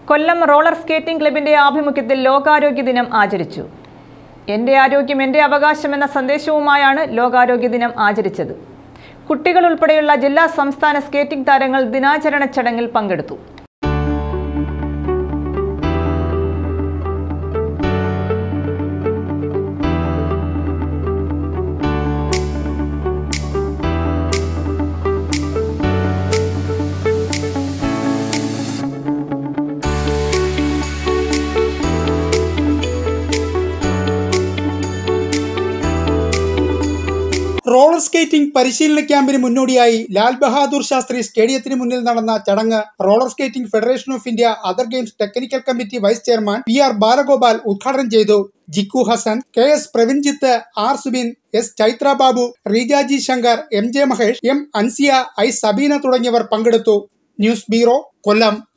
കൊല്ലം roller skating ക്ലബിന്റെ ആഭിമുഖ്യത്തിൽ ലോകാരോഗ്യ ദിനം ആചരിച്ചു എൻ്റെ ആരോഗ്യം എൻ്റെ അവകാശം എന്ന സന്ദേശവുമായാണ് ലോകാരോഗ്യ ദിനം ആചരിച്ചത് കുട്ടികൾ ഉൾപ്പെടെയുള്ള ജില്ലാ സംസ്ഥാന സ്കേറ്റിംഗ് താരങ്ങൾ ദിനാചരണ ചടങ്ങിൽ പങ്കെടുത്തു റോളർ സ്കേറ്റിംഗ് പരിശീലന ക്യാമ്പിന് മുന്നോടിയായി ലാൽ ബഹാദൂർ ശാസ്ത്രി സ്റ്റേഡിയത്തിന് മുന്നിൽ നടന്ന ചടങ്ങ് roller skating federation of India other games technical committee vice chairman P R Balagopal ഉദ്ഘാടനം ചെയ്തു Jikku Hasan K S Pravinjith R Subin S Chaithra Babu Reejaji Shankar M J Mahesh M Ansiya I Sabeena തുടങ്ങിയവർ പങ്കെടുത്തു ന്യൂസ് ബ്യൂറോ കൊല്ലം